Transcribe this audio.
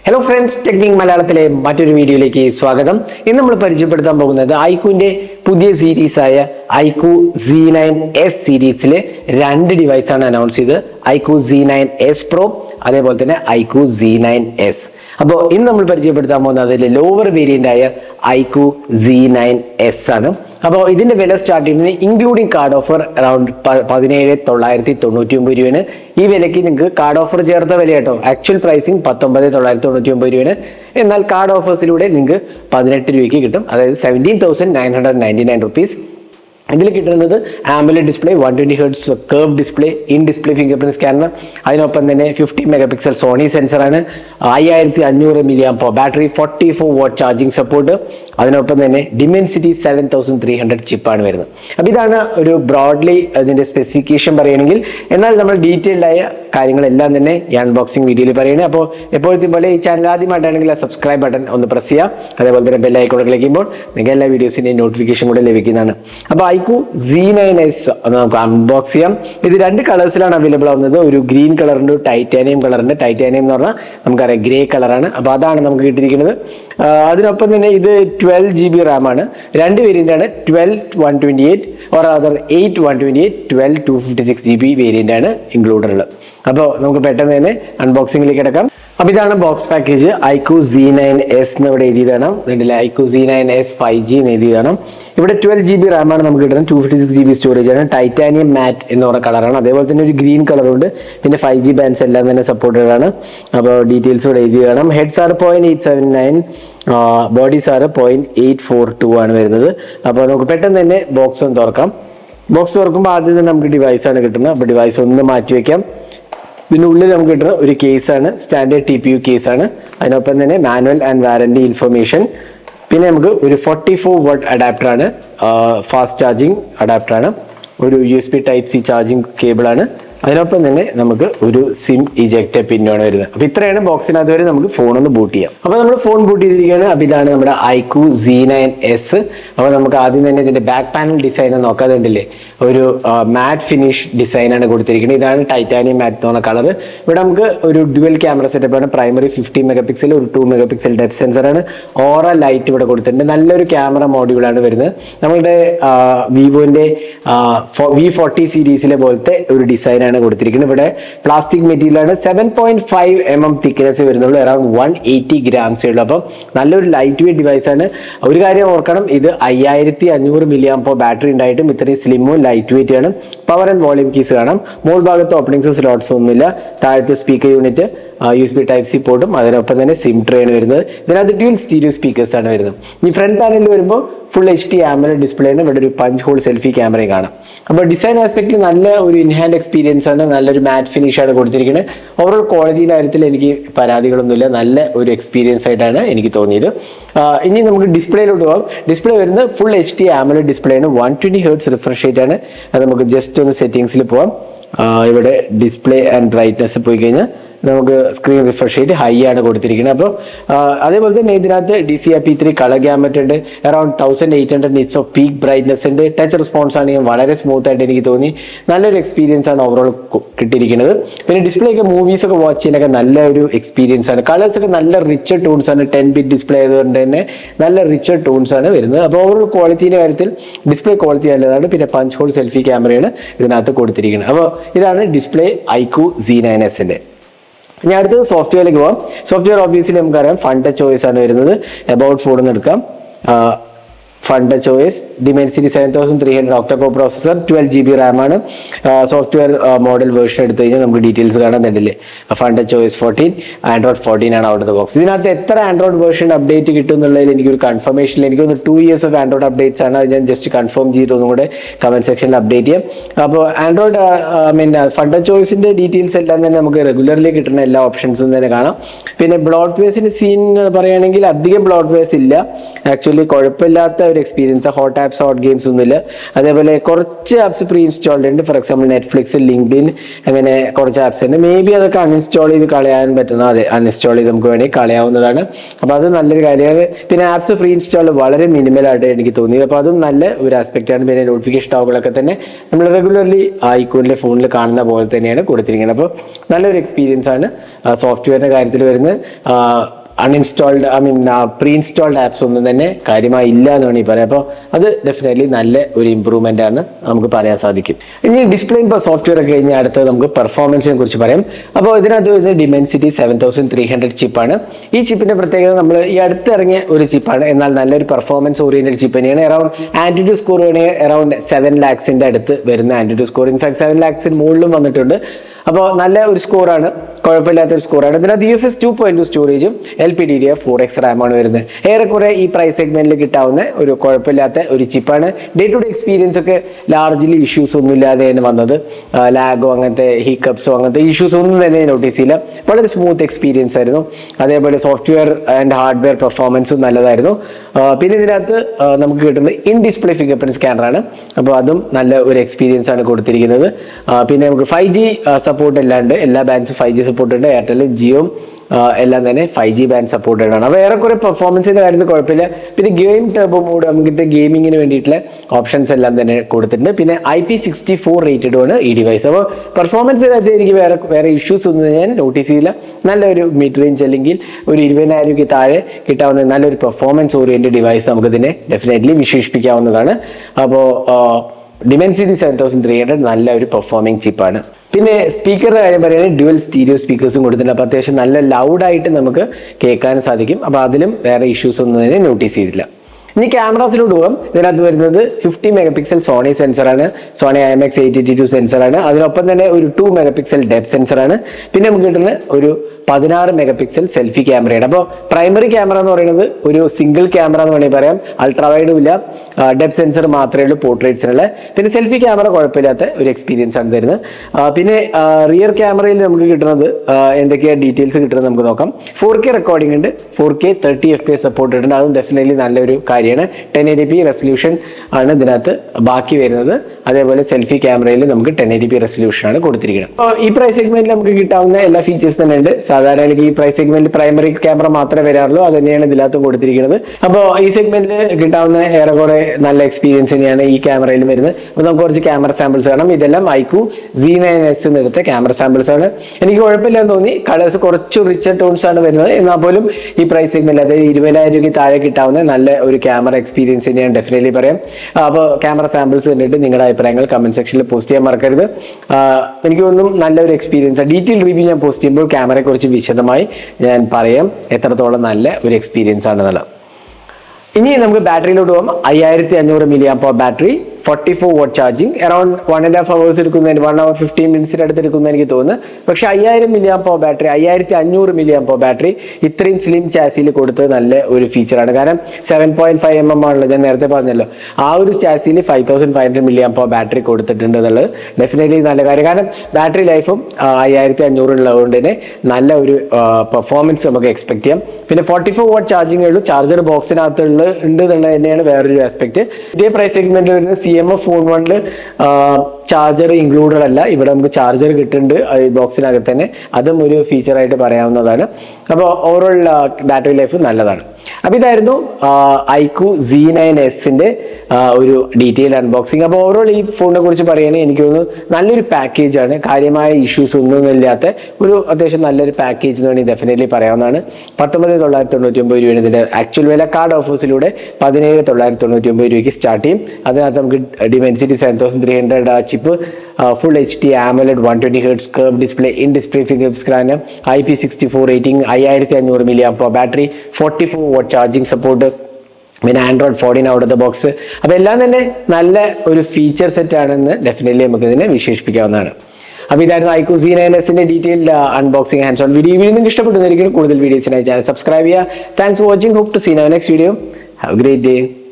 hello friends technique മലയാളത്തിലെ മറ്റൊരു വീഡിയോയിലേക്ക് സ്വാഗതം ഇന്ന് നമ്മൾ പരിചയപ്പെടുത്താൻ പോകുന്നത് ഐക്യുവിന്റെ പുതിയ സീരീസ് ആയ ഐക്യു സി നയൻ എസ് സീരീസിലെ രണ്ട് ഡിവൈസാണ് അനൗൺസ് ചെയ്ത് iQOO C nine S pro അതേപോലെ തന്നെ ഐക്യു സി നയൻ എസ് അപ്പോൾ ഇന്ന് നമ്മൾ പരിചയപ്പെടുത്താൻ പോകുന്നത് അതിലെ ലോവർ വേരിയന്റ് ആയ ഐക്യു സി നയൻ എസ് ആണ് അപ്പോൾ ഇതിന്റെ വില സ്റ്റാർട്ട് ചെയ്യുന്നത് ഇൻക്ലൂഡിംഗ് കാർഡ് ഓഫർ അറൌണ്ട് പതിനേഴ് തൊള്ളായിരത്തി തൊണ്ണൂറ്റി ഒമ്പത് രൂപയാണ് ഈ വിലയ്ക്ക് നിങ്ങൾക്ക് കാർഡ് ഓഫർ ചേർത്ത വില കേട്ടോ ആക്ച്വൽ പ്രൈസിങ് പത്തൊമ്പത് തൊള്ളായിരത്തി തൊണ്ണൂറ്റി ഒമ്പത് രൂപയാണ് എന്നാൽ കാർഡ് ഓഫേഴ്സിലൂടെ നിങ്ങൾക്ക് പതിനെട്ട് രൂപയ്ക്ക് കിട്ടും അതായത് seventeen thousand nine hundred ninety nine rupees ഇതിൽ കിട്ടുന്നത് AMOLED display one twenty hertz curve display in display finger fingerprint scanner അതിനൊപ്പം തന്നെ ഫിഫ്റ്റി മെഗാ പിക്സൽ സോണി സെൻസറാണ് അയ്യായിരത്തി അഞ്ഞൂറ് milli ആംപോ battery forty four watt charging support അതിനൊപ്പം തന്നെ Dimensity seven thousand three hundred ചിപ്പാണ് വരുന്നത് അപ്പോൾ ഇതാണ് ഒരു ബ്രോഡ്ലി അതിൻ്റെ സ്പെസിഫിക്കേഷൻ പറയുകയാണെങ്കിൽ എന്നാൽ നമ്മൾ ഡീറ്റെയിൽഡ് ആയ കാര്യങ്ങളെല്ലാം തന്നെ ഈ അൺബോക്സിംഗ് വീഡിയോയിൽ പറയുന്നത് അപ്പോൾ എപ്പോഴത്തെ പോലെ ഈ ചാനൽ ആദ്യമായിട്ടാണെങ്കിൽ ആ സബ്സ്ക്രൈബ് ബട്ടൺ ഒന്ന് പ്രസ് ചെയ്യാം അതേപോലെ തന്നെ ബെല്ലൈക്കോടെ ക്ലിക്ക് ചെയ്യുമ്പോൾ നിങ്ങൾക്ക് എല്ലാ വീഡിയോസിൻ്റെയും നോട്ടിഫിക്കേഷൻ കൂടെ ലഭിക്കുന്നതാണ് അപ്പോൾ ഐക്കു സി നയൻ എസ് നമുക്ക് അൺബോക്സ് ചെയ്യാം ഇത് രണ്ട് കളേഴ്സിലാണ് അവൈലബിൾ ആവുന്നത് ഒരു ഗ്രീൻ കളറുണ്ട് ടൈറ്റാനിയം കളറുണ്ട് ടൈറ്റാനിയം എന്ന് പറഞ്ഞാൽ നമുക്കറിയാം ഗ്രേ കളറാണ് അപ്പോൾ അതാണ് നമുക്ക് കിട്ടിയിരിക്കുന്നത് ആ, അതിനൊപ്പം തന്നെ ഇത് ട്വൽവ് ജി ബി റാം ആണ് രണ്ട് വേരിയൻ്റ് ആണ് twelve one twenty eight or other eight one twenty eight twelve to fifty six G B variant ആണ് ഇൻക്ലൂഡഡ് ഉള്ളത് അപ്പോൾ നമുക്ക് പെട്ടെന്ന് തന്നെ അൺബോക്സിംഗിലേക്ക് കിടക്കാം അപ്പോൾ ഇതാണ് box package IQ C nine S എന്ന് ഇവിടെ എഴുതിയതാണ് ഇതിൽ IQ C nine S five G എന്ന് എഴുതിയതാണ് ഇവിടെ ട്വൽവ് ജി ബി റാമാണ് നമുക്ക് കിട്ടുന്നത് to fifty six G B storage ആണ് ടൈറ്റാനിയം മാറ്റ് എന്ന് പറയുന്ന കളറാണ് അതേപോലെ തന്നെ ഒരു ഗ്രീൻ കളറുണ്ട് പിന്നെ ഫൈവ് ജി ബാൻഡ്സ് എല്ലാം തന്നെ സപ്പോർട്ടഡ് ആണ് അപ്പോൾ ഡീറ്റെയിൽസ് ഇവിടെ എഴുതി കാണാം heads are point eight seven nine bodies are point eight four two ആണ് വരുന്നത് അപ്പോൾ നമുക്ക് പെട്ടെന്ന് തന്നെ ബോക്സ് ഒന്ന് തുറക്കാം ബോക്സ് തുറക്കുമ്പോൾ ആദ്യം തന്നെ നമുക്ക് ഡിവൈസാണ് കിട്ടുന്നത് അപ്പോൾ ഡിവൈസ് ഒന്ന് മാറ്റി വെക്കാം ഇതിനുള്ളിൽ നമുക്ക് കിട്ടുന്ന ഒരു കേസാണ് സ്റ്റാൻഡേർഡ് ടി പി യു കേസാണ് അതിനൊപ്പം തന്നെ മാനുവൽ ആൻഡ് വാറണ്ടി ഇൻഫർമേഷൻ പിന്നെ നമുക്ക് ഒരു ഫോർട്ടി ഫോർ വോട്ട് അഡാപ്റ്ററാണ് ഫാസ്റ്റ് ചാർജിങ് അഡാപ്റ്ററാണ് ഒരു U S B type C charging കേബിളാണ് അതിനൊപ്പം തന്നെ നമുക്ക് ഒരു സിം ഇജക്റ്റ് പിന്നാണ് വരുന്നത് അപ്പോൾ ഇത്രയാണ് ബോക്സിനകത്ത് വരെ നമുക്ക് ഫോൺ ഒന്ന് ബൂട്ട് ചെയ്യാം അപ്പോൾ നമ്മൾ ഫോൺ ബൂട്ട് ചെയ്തിരിക്കുകയാണ് അപ്പോൾ ഇതാണ് നമ്മുടെ ഐക്യു സി നയൻ എസ് അപ്പോൾ നമുക്ക് ആദ്യം തന്നെ ഇതിന്റെ ബാക്ക് പാനൽ ഡിസൈൻ നോക്കാതുണ്ടല്ലേ ഒരു മാറ്റ് ഫിനിഷ് ഡിസൈനാണ് കൊടുത്തിരിക്കുന്നത് ഇതാണ് ടൈറ്റാനിയം മാറ്റ് എന്ന് പറഞ്ഞ കളർ ഇവിടെ നമുക്ക് ഒരു ഡ്യുവൽ ക്യാമറ സെറ്റപ്പ് ആണ് പ്രൈമറി ഫിഫ്റ്റി മെഗാ പിക്സൽ ഒരു ടു മെഗാ പിക്സൽ ഡെപ്ത് സെൻസറാണ് ഓറ ലൈറ്റ് ഇവിടെ കൊടുത്തിട്ടുണ്ട് നല്ലൊരു ക്യാമറ മോഡ്യൂളാണ് വരുന്നത് നമ്മളുടെ വിവോന്റെ വി ഫോർട്ടി സീരീസിലെ പോലത്തെ ഒരു ഡിസൈനാണ് കൊടുത്തിരിക്കുന്നത് ഇവിടെ പ്ലാസ്റ്റിക് മെറ്റീരിയലാണ് seven point five M M thickness വരുന്നുള്ളൂ അറൌണ്ട് വൺ എയ്റ്റി ഗ്രാംസേ ഉള്ളൂ അപ്പം നല്ലൊരു ലൈറ്റ് വെയിറ്റ് ഡിവൈസ് ആണ് ഒരു കാര്യം ഓർക്കണം ഇത് അയ്യായിരത്തി അഞ്ഞൂറ് മില്ലി ആമ്പോ ബാറ്ററി ഉണ്ടായിട്ടും ഇത്രയും സ്ലിമ്മും ലൈറ്റ് വെയിറ്റ് ആണ് പവർ ആൻഡ് വോളിയം കീസ് കാണാം മുകൾ ഭാഗത്ത് ഓപ്പണിംഗ്സ് സ്ലോട്ട്സ് ഒന്നുമില്ല താഴത്തെ speaker unit U S B type C പോർട്ടും അതിനൊപ്പം തന്നെ സിം ട്രേ ആണ് വരുന്നത് ഇതിനകത്ത് ഡ്യൂൽ സ്റ്റീരിയോ സ്പീക്കേഴ്സ് ആണ് വരുന്നത് ഈ ഫ്രണ്ട് പാനലിൽ വരുമ്പോൾ full H D AMOLED display ആണ് ഇവിടെ ഒരു പഞ്ച് ഹോൾ സെൽഫി ക്യാമറയും കാണാം അപ്പോൾ ഡിസൈൻ ആസ്പെക്റ്റിൽ നല്ല ഒരു ഇൻഹാൻഡ് എക്സ്പീരിയൻസ് ആണ് നല്ലൊരു മാറ്റ് ഫിനിഷ് ആണ് കൊടുത്തിരിക്കുന്നത് ഓവറോൾ ക്വാളിറ്റിയുടെ കാര്യത്തിൽ എനിക്ക് പരാതികളൊന്നുമില്ല നല്ല ഒരു എക്സ്പീരിയൻസ് ആയിട്ടാണ് എനിക്ക് തോന്നിയത് ആ, ഇനി നമുക്ക് ഡിസ്പ്ലേയിലോട്ട് പോകാം ഡിസ്പ്ലേ വരുന്നത് full H D AMOLED display ആണ് one twenty hertz refresh rate ആണ് അത് നമുക്ക് ജസ്റ്റ് ഒന്ന് സെറ്റിങ്സിൽ പോവാം ആ, ഇവിടെ ഡിസ്പ്ലേ ആൻഡ് ബ്രൈറ്റ്നസ് പോയി കഴിഞ്ഞാൽ നമുക്ക് സ്ക്രീൻ റിഫ്രഷ് റേറ്റ് ഹൈ ആണ് കൊടുത്തിരിക്കുന്നത് അപ്പോൾ അതേപോലെ തന്നെ ഇതിനകത്ത് D C P three colour gamut ഉണ്ട് around thousand eight hundred nits of peak brightness ഉണ്ട് ടച്ച് റെസ്പോൺസ് ആണെങ്കിൽ വളരെ സ്മൂത്ത് ആയിട്ട് എനിക്ക് തോന്നി നല്ലൊരു എക്സ്പീരിയൻസ് ആണ് ഓവറോൾ കിട്ടിയിരിക്കുന്നത് പിന്നെ ഡിസ്പ്ലേ ഒക്കെ മൂവീസ് ഒക്കെ വാച്ച് ചെയ്യാനൊക്കെ നല്ല ഒരു എക്സ്പീരിയൻസ് ആണ് കളേഴ്സ് ഒക്കെ നല്ല റിച്ചർ ടൂൺസ് ആണ് ടെൻ ബിറ്റ് ഡിസ്പ്ലേ ആയതുകൊണ്ട് തന്നെ നല്ല റിച്ചർ ടൂൺസ് ആണ് വരുന്നത് അപ്പോൾ ഓവറോൾ ക്വാളിറ്റിയുടെ കാര്യത്തിൽ ഡിസ്പ്ലേ ക്വാളിറ്റി നല്ലതാണ് പിന്നെ പഞ്ച് ഹോൾ സെൽഫി ക്യാമറയാണ് ഇതിനകത്ത് കൊടുത്തിരിക്കുന്നത് അപ്പോൾ ഇതാണ് ഡിസ്പ്ലേ ഐക്യു സി നയൻ എസിൻ്റെ ഇനി അടുത്തത് സോഫ്റ്റ്വെയറിലേക്ക് പോകാം സോഫ്റ്റ്വെയർ ഓബിയസ്ലി നമുക്കറിയാം ഫണ്ട് ചോയ്സ് ആണ് വരുന്നത് എബൌട്ട് ഫോൺ എന്ന് എടുക്കാം Funtouch OS Dimensity seven thousand three hundred octa core processor twelve G B RAM ആണ് സോഫ്റ്റ്വെയർ മോഡൽ വേർഷൻ എടുത്തു കഴിഞ്ഞാൽ നമുക്ക് ഡീറ്റെയിൽസ് കാണുന്നുണ്ടല്ലേ Funtouch OS fourteen Android fourteen ആണ് ഔട്ട് ഓഫ് ദ ബോക്സ് ഇതിനകത്ത് എത്ര ആൻഡ്രോയിഡ് വേർഷൻ അപ്ഡേറ്റ് കിട്ടും എന്നുള്ളതിൽ എനിക്കൊരു കൺഫർമേഷൻ എനിക്കൊന്ന് two years of Android updates ആണ് അത് ഞാൻ ജസ്റ്റ് കൺഫേം ചെയ്ത് ഒന്നും കൂടെ കമന്റ് സെക്ഷനിൽ അപ്ഡേറ്റ് ചെയ്യാം അപ്പോൾ ആൻഡ്രോയിഡ് ഐ മീൻ ഫണ്ട് ചോയ്സിന്റെ ഡീറ്റെയിൽസ് എല്ലാം തന്നെ നമുക്ക് റെഗുലർലി കിട്ടുന്ന എല്ലാ ഓപ്ഷൻസും തന്നെ കാണാം പിന്നെ ബ്ലോഡ് വേസിന്റെ സീൻ പറയുകയാണെങ്കിൽ അധികം ബ്ലോഡ് വേസ് ഇല്ല ആക്ച്വലി കുഴപ്പമില്ലാത്ത ഒരു ഒരു experience hot apps hot games ഒന്നുമില്ല അതേപോലെ കുറച്ച് ആപ്സ് പ്രീ ഇൻസ്റ്റാൾഡ് ഉണ്ട് ഫോർ എക്സാമ്പിൾ നെറ്റ്ഫ്ലിക്സ് ലിങ്ക്ഡിൻ അങ്ങനെ കുറച്ച് ആപ്സ് ഉണ്ട് മേ ബി അതൊക്കെ അൺഇൻസ്റ്റാൾ ചെയ്ത് കളയാൻ പറ്റുന്ന അതെ അൺഇൻസ്റ്റാൾ ചെയ്ത് നമുക്ക് വേണമെങ്കിൽ കളയാവുന്നതാണ് അപ്പോൾ അത് നല്ലൊരു കാര്യമാണ് പിന്നെ ആപ്സ് ഫ്രീ ഇൻസ്റ്റാൾ വളരെ മിനിമൽ ആയിട്ട് എനിക്ക് തോന്നിയത് അപ്പോൾ അതും നല്ല ഒരു ആസ്പെക്റ്റ് ആണ് പിന്നെ നോട്ടിഫിക്കേഷൻ ആവുകളൊക്കെ തന്നെ നമ്മൾ റെഗുലർലി ഐക്കോണിലെ ഫോണിൽ കാണുന്ന പോലെ തന്നെയാണ് കൊടുത്തിരിക്കുന്നത് അപ്പോൾ നല്ലൊരു എക്സ്പീരിയൻസ് ആണ് സോഫ്റ്റ്വെയറിന്റെ കാര്യത്തിൽ വരുന്ന uninstalled I mean pre installed apps ഒന്നും തന്നെ കാര്യമായി ഇല്ല എന്ന് വേണമെങ്കിൽ പറയാം അപ്പോൾ അത് ഡെഫിനറ്റ്ലി നല്ല ഒരു ഇമ്പ്രൂവ്മെന്റ് ആണ് നമുക്ക് പറയാൻ സാധിക്കും ഇനി ഡിസ്പ്ലേ ഇപ്പോൾ സോഫ്റ്റ്വെയർ ഒക്കെ കഴിഞ്ഞാൽ അടുത്തത് നമുക്ക് പെർഫോമൻസിനെ കുറിച്ച് പറയാം അപ്പോൾ ഇതിനകത്ത് വരുന്നത് Dimensity seven thousand three hundred ചിപ്പാണ് ഈ ചിപ്പിന്റെ പ്രത്യേകത നമ്മൾ ഈ അടുത്തിറങ്ങിയ ഒരു ചിപ്പാണ് എന്നാൽ നല്ലൊരു പെർഫോമൻസ് ഓറിയന്റഡ് ചിപ്പ് തന്നെയാണ് അറൌണ്ട് ആൻറ്റിറ്റ്യൂഡ് സ്കോർ വേണമെങ്കിൽ അറൌണ്ട് സെവൻ ലാക്സിന്റെ അടുത്ത് വരുന്ന ആൻറ്റിറ്റ്യൂഡ് സ്കോർ ഇൻഫാക്ട് സെവൻ ലാക്സിന് മുകളിലും വന്നിട്ടുണ്ട് അപ്പോൾ നല്ല ഒരു സ്കോറാണ് കുഴപ്പമില്ലാത്ത ഒരു സ്കോറാണ് ഇതിനകത്ത് U F S two point two സ്റ്റോറേജും L P D D F four X റാമാണ് വരുന്നത് ഏറെക്കുറെ ഈ പ്രൈസ് സെഗ്മെന്റിൽ കിട്ടാവുന്ന ഒരു കുഴപ്പമില്ലാത്ത ഒരു ചിപ്പാണ് ഡേ ടു ഡേ എക്സ്പീരിയൻസ് ഒക്കെ ലാർജ്ലി ഇഷ്യൂസ് ഒന്നും ഇല്ലാതെയാണ് വന്നത് ലാഗോ അങ്ങനത്തെ ഹിക്കപ്സോ അങ്ങനത്തെ ഇഷ്യൂസ് ഒന്നും തന്നെ നോട്ടീസ് ചെയ്യില്ല വളരെ സ്മൂത്ത് എക്സ്പീരിയൻസ് ആയിരുന്നു അതേപോലെ സോഫ്റ്റ്വെയർ ആൻഡ് ഹാർഡ്വെയർ പെർഫോമൻസും നല്ലതായിരുന്നു ആ, പിന്നെ ഇതിനകത്ത് ആ, നമുക്ക് കിട്ടുന്നത് ഇൻ ഡിസ്പ്ലേ ഫിംഗർ പ്രിന്റ് സ്കാനറാണ് അപ്പോൾ അതും നല്ല ഒരു എക്സ്പീരിയൻസ് ആണ് കൊടുത്തിരിക്കുന്നത് ആ, പിന്നെ നമുക്ക് ഫൈവ് ജി സപ്പോർട്ട് എല്ലാം ഉണ്ട് എല്ലാ ബാൻഡ്സും ഫൈവ് ജി സപ്പോർട്ട് ഉണ്ട് എയർടെലും ജിയോയും ആ, എല്ലാം തന്നെ ഫൈവ് ജി ബാൻഡ് സപ്പോർട്ടഡ് ആണ് അപ്പോൾ ഏറെക്കുറെ പെർഫോമൻസിന്റെ കാര്യത്തിൽ കുഴപ്പമില്ല പിന്നെ ഗെയിം ടർബോ മോഡ് നമുക്കിത്തെ ഗെയിമിങ്ങിന് വേണ്ടിയിട്ടുള്ള ഓപ്ഷൻസ് എല്ലാം തന്നെ കൊടുത്തിട്ടുണ്ട് പിന്നെ ഐ പി സിക്സ്റ്റി ഫോർ റേറ്റഡും ആണ് ഈ ഡിവൈസ് അപ്പോൾ പെർഫോമൻസിനകത്ത് എനിക്ക് വേറെ വേറെ ഇഷ്യൂസ് ഒന്നും ഞാൻ നോട്ടീസ് ചെയ്തില്ല നല്ലൊരു മിഡ് റേഞ്ച് അല്ലെങ്കിൽ ഒരു ഇരുപതിനായിരം രൂപയ്ക്ക് താഴെ കിട്ടാവുന്ന നല്ലൊരു പെർഫോമൻസ് ഓറിയന്റഡ് ഡിവൈസ് നമുക്കിതിനെ ഡെഫിനറ്റ്ലി വിശേഷിപ്പിക്കാവുന്നതാണ് അപ്പോൾ Dimensity seven thousand three hundred നല്ല ഒരു പെർഫോമിംഗ് ചിപ്പാണ് പിന്നെ സ്പീക്കറിന്റെ കാര്യം പറയുകയാണെങ്കിൽ ഡ്യുവൽ സ്റ്റീരിയോ സ്പീക്കേഴ്സും കൊടുത്തിട്ടുണ്ട് അപ്പോൾ അത്യാവശ്യം നല്ല ലൗഡായിട്ട് നമുക്ക് കേൾക്കാൻ സാധിക്കും അപ്പോൾ അതിലും വേറെ ഇഷ്യൂസ് ഒന്നും തന്നെ നോട്ടീസ് ചെയ്തില്ല ഇനി ക്യാമറാസിലോട്ട് പോകാം ഇതിനകത്ത് വരുന്നത് ഫിഫ്റ്റി മെഗാ പിക്സൽ സോണി സെൻസറാണ് Sony I M X eighty T two സെൻസറാണ് അതിനൊപ്പം തന്നെ ഒരു ടു മെഗാ പിക്സൽ ഡെപ് സെൻസറാണ് പിന്നെ നമുക്ക് കിട്ടുന്ന ഒരു പതിനാറ് മെഗാ പിക്സൽ സെൽഫി ക്യാമറയാണ് അപ്പോൾ പ്രൈമറി ക്യാമറ എന്ന് പറയുന്നത് ഒരു സിംഗിൾ ക്യാമറ എന്ന് വേണമെങ്കിൽ പറയാം അൾട്രാ വൈഡും ഇല്ല ഡെപ് സെൻസർ മാത്രമേ ഉള്ളൂ പോർട്രേറ്റ്സിനുള്ള പിന്നെ സെൽഫി ക്യാമറ കുഴപ്പമില്ലാത്ത ഒരു എക്സ്പീരിയൻസ് ആണ് തരുന്നത് ആ, പിന്നെ റിയർ ക്യാമറയിൽ നമുക്ക് കിട്ടുന്നത് ആ, എന്തൊക്കെയാണ് ഡീറ്റെയിൽസ് കിട്ടുന്നത് നമുക്ക് നോക്കാം ഫോർ കെ റെക്കോർഡിംഗ് ഉണ്ട് four K thirty F P S support ഉണ്ട് അതും ഡെഫിനറ്റ്ലി നല്ലൊരു കാര്യമാണ് ടെൻ എയ്റ്റി പി റെസൊല്യൂഷൻ ആണ് ഇതിനകത്ത് ബാക്കി വരുന്നത് അതേപോലെ സെൽഫി ക്യാമറയിൽ നമുക്ക് ടെൻ എയ്റ്റി പി റെസൊല്യൂഷൻ ആണ് കൊടുത്തിരിക്കുന്നത് അപ്പോൾ ഈ പ്രൈസ് സെഗ്മെന്റിൽ നമുക്ക് കിട്ടാവുന്ന എല്ലാ ഫീച്ചേഴ്സ് തന്നെ ഉണ്ട് സാധാരണ എനിക്ക് ഈ പ്രൈസ് സെഗ്മെന്റിൽ പ്രൈമറി ക്യാമറ മാത്രമേ വരാറുള്ളൂ അത് തന്നെയാണ് ഇതിനകത്തും കൊടുത്തിരിക്കുന്നത് അപ്പോൾ ഈ സെഗ്മെന്റിൽ കിട്ടാവുന്ന ഏറെക്കുറെ നല്ല എക്സ്പീരിയൻസ് തന്നെയാണ് ഈ ക്യാമറയിൽ വരുന്നത് അപ്പോൾ നമുക്ക് കുറച്ച് ക്യാമറ സാമ്പിൾസ് കാണാം ഇതെല്ലാം ഐക്കു സി നയൻ എസ് എടുത്ത ക്യാമറ സാമ്പിൾസ് ആണ് എനിക്ക് കുഴപ്പമില്ലെന്ന് തോന്നി കളേഴ്സ് കുറച്ച് റിച്ചർ ടോൺസ് ആണ് വരുന്നത് എന്നാൽ പോലും ഈ പ്രൈസ് സെഗ്മെന്റ് അതായത് ഇരുപതിനായിരം രൂപയ്ക്ക് താഴെ കിട്ടാവുന്ന നല്ല ഒരു ക്യാമറ എക്സ്പീരിയൻസ് തന്നെയാണ് ഡെഫിനറ്റ്ലി പറയാം അപ്പോൾ ക്യാമറ സാമ്പിൾസ് കണ്ടിട്ട് നിങ്ങളുടെ അഭിപ്രായങ്ങൾ കമന്റ് സെക്ഷനിൽ പോസ്റ്റ് ചെയ്യാൻ മറക്കരുത് ആ, എനിക്ക് തോന്നുന്നു നല്ലൊരു എക്സ്പീരിയൻസ് ഡീറ്റെയിൽ റിവ്യൂ ഞാൻ പോസ്റ്റ് ചെയ്യുമ്പോൾ ക്യാമറയെ കുറിച്ച് വിശദമായി ഞാൻ പറയാം എത്രത്തോളം നല്ല ഒരു എക്സ്പീരിയൻസ് ആണെന്നുള്ളത് ഇനി നമുക്ക് ബാറ്ററിയിലോട്ട് പോകാം അയ്യായിരത്തി അഞ്ഞൂറ് milli amp hour battery forty four watt charging around one and half hours എടുക്കുന്നതിന് വൺ അവർ ഫിഫ്റ്റീൻ മിനിറ്റ്സിന് അടുത്ത് എടുക്കുന്ന എനിക്ക് തോന്നുന്നു പക്ഷേ അയ്യായിരം മില്ലി ആമ്പോ ബാറ്ററി അയ്യായിരത്തി അഞ്ഞൂറ് മില്ലി ആമ്പോ ബാറ്ററി ഇത്രയും സ്ലിം ചാസിയിൽ കൊടുത്തത് നല്ല ഒരു ഫീച്ചറാണ് കാരണം seven point five M M ആണല്ലോ ഞാൻ നേരത്തെ പറഞ്ഞല്ലോ ആ ഒരു ചാസിയിൽ five thousand five hundred milli amp hour battery കൊടുത്തിട്ടുണ്ട് എന്നുള്ളത് ഡെഫിനറ്റ്ലി നല്ല കാര്യം കാരണം ബാറ്ററി ലൈഫും അയ്യായിരത്തി അഞ്ഞൂറ് ഉള്ളതുകൊണ്ട് തന്നെ നല്ല ഒരു പെർഫോമൻസ് നമുക്ക് എക്സ്പെക്ട് ചെയ്യാം പിന്നെ ഫോർട്ടി ഫോർ വാട്ട് ചാർജിങ് ഉള്ളൂ ചാർജർ ബോക്സിനകത്തുള്ള ഉണ്ട് എന്നുള്ളത് തന്നെയാണ് വേറൊരു ആസ്പെക്ട് ഇതേ പ്രൈസ് സെഗ്മെന്റിൽ വരുന്ന സി എം എഫ് ഫോൺ വണ്ണിൽ ചാർജർ ഇൻക്ലൂഡഡ് അല്ല ഇവിടെ നമുക്ക് ചാർജർ കിട്ടുന്നുണ്ട് ഈ ബോക്സിനകത്ത് തന്നെ അതും ഒരു ഫീച്ചറായിട്ട് പറയാവുന്നതാണ് അപ്പോൾ ഓവറോൾ ബാറ്ററി ലൈഫ് നല്ലതാണ് അപ്പോൾ ഇതായിരുന്നു ഐക്കു സി നയൻ എസിൻ്റെ ഒരു ഡീറ്റെയിൽ അൺബോക്സിങ് അപ്പോൾ ഓവറോൾ ഈ ഫോണിനെ കുറിച്ച് പറയുകയാണെങ്കിൽ എനിക്ക് തോന്നുന്നു നല്ലൊരു പാക്കേജ് ആണ് കാര്യമായ ഇഷ്യൂസ് ഒന്നും ഇല്ലാത്ത ഒരു അത്യാവശ്യം നല്ലൊരു പാക്കേജ് എന്ന് വേണമെങ്കിൽ ഡെഫിനറ്റ്ലി പറയാവുന്നതാണ് പത്തൊമ്പത് തൊള്ളായിരത്തി തൊണ്ണൂറ്റി ഒമ്പത് രൂപയാണ് ഇതിൻ്റെ ആക്ച്വൽ വില കാർഡ് ഓഫേഴ്സിലൂടെ പതിനേഴ് തൊള്ളായിരത്തി തൊണ്ണൂറ്റി ഒമ്പത് രൂപയ്ക്ക് സ്റ്റാർട്ട് ചെയ്യും അതിനകത്ത് നമുക്ക് Dimensity seven thousand three hundred chip full H D AMOLED one twenty hertz curve display in display finger scanner I P sixty four rating അയ്യായിരത്തി അഞ്ഞൂറ് milli ആംപോ battery forty four watt charging support പിന്നെ Android fourteen out of the box അപ്പോൾ എല്ലാം തന്നെ നല്ല ഒരു feature set ആണെന്ന് definitely നമുക്ക് ഇതിനെ വിശേഷിപ്പിക്കാവുന്നതാണ് അപ്പോൾ ഇതായിരുന്നു ഐക്കു സി നയൻ എസിന്റെ detail unboxing hands on video video നിങ്ങൾക്ക് ഇഷ്ടപ്പെടുന്നതായിരിക്കും കൂടുതൽ വീഡിയോസിനായി ചാനൽ സബ്സ്ക്രൈബ് ചെയ്യുക thanks for watching hope to see next video have great day